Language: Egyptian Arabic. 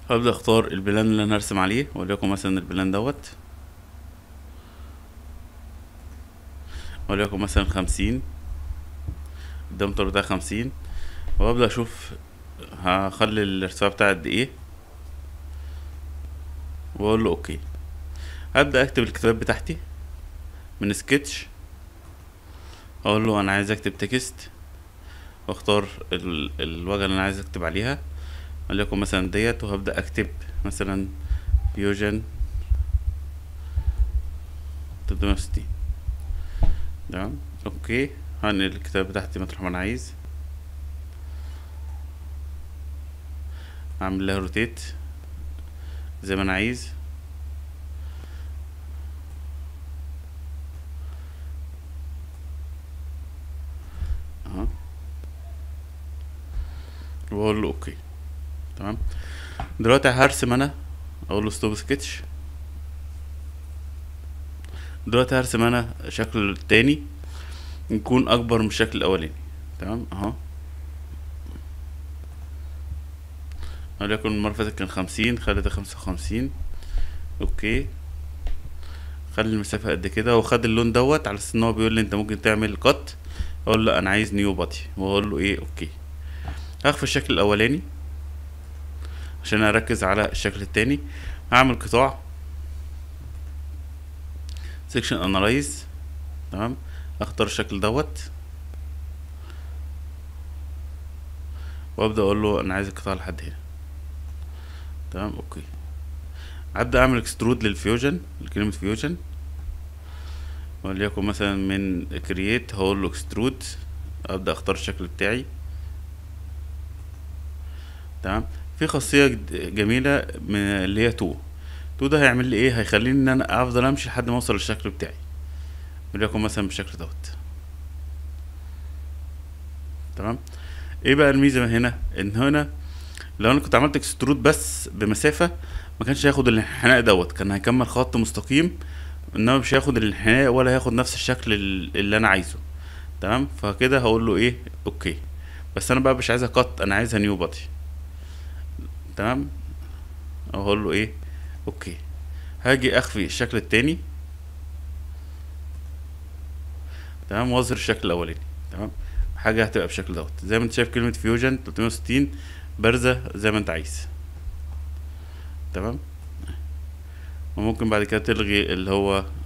هبدأ اختار البلان اللي انا هرسم عليه وليكن مثلا البلان دوت وليكن مثلا خمسين الدمتر بتاع خمسين وابدأ اشوف هخلي الارتفاع بتاعي قد ايه واقول له اوكي هبدأ اكتب الكتابات بتاعتي من سكتش اقول له انا عايز اكتب تكست واختار ال- الواجهة اللي انا عايز اكتب عليها وليكن مثلا ديت وهبدأ اكتب مثلا فيوجن تلتمية وستين تمام اوكي هنقل الكتاب بتاعتي مطرح ما انا عايز اعمل لها روتيت زي ما انا عايز اهو واقول له اوكي تمام دلوقتي هرسم انا اقول له ستوب سكتش دلوقتي هرسم انا شكل تاني يكون اكبر من الشكل الاولاني تمام اهو وليكن المرة اللي فاتت كان خمسين خليته خمسة وخمسين اوكي خلي المسافة قد كده وخد اللون دوت على اساس ان هو بيقول لي انت ممكن تعمل قط اقول له انا عايز نيو بادي واقول له ايه اوكي هخفي الشكل الاولاني عشان اركز على الشكل التاني هعمل قطاع سيكشن انالايز تمام اختار الشكل دوت وابدا اقول له انا عايز القطاع لحد هنا تمام اوكي ابدا اعمل اكسترود للفيوجن لكلمه فيوجن وليكن مثلا من كرييت هقول له اكسترود ابدا اختار الشكل بتاعي تمام في خاصيه جد- جميله من اللي هي تو تو ده هيعمل لي ايه هيخليني ان انا افضل امشي لحد ما اوصل للشكل بتاعي وليكن مثلا بالشكل دوت تمام ايه بقى الميزه من هنا ان هنا لو انا كنت عملت اكسترود بس بمسافه ما كانش هياخد الانحناء دوت كان هيكمل خط مستقيم انما مش هياخد الانحناء ولا هياخد نفس الشكل ال- اللي انا عايزه تمام فكده هقول له ايه اوكي بس انا بقى مش عايزها قط انا عايزها نيو بادي تمام او هقول له ايه اوكي هاجي اخفي الشكل التاني تمام واظهر الشكل الاولاني تمام حاجه هتبقى بالشكل دوت زي ما انت شايف كلمه فيوجن 360 بارزه زي ما انت عايز تمام وممكن بعد كده تلغي اللي هو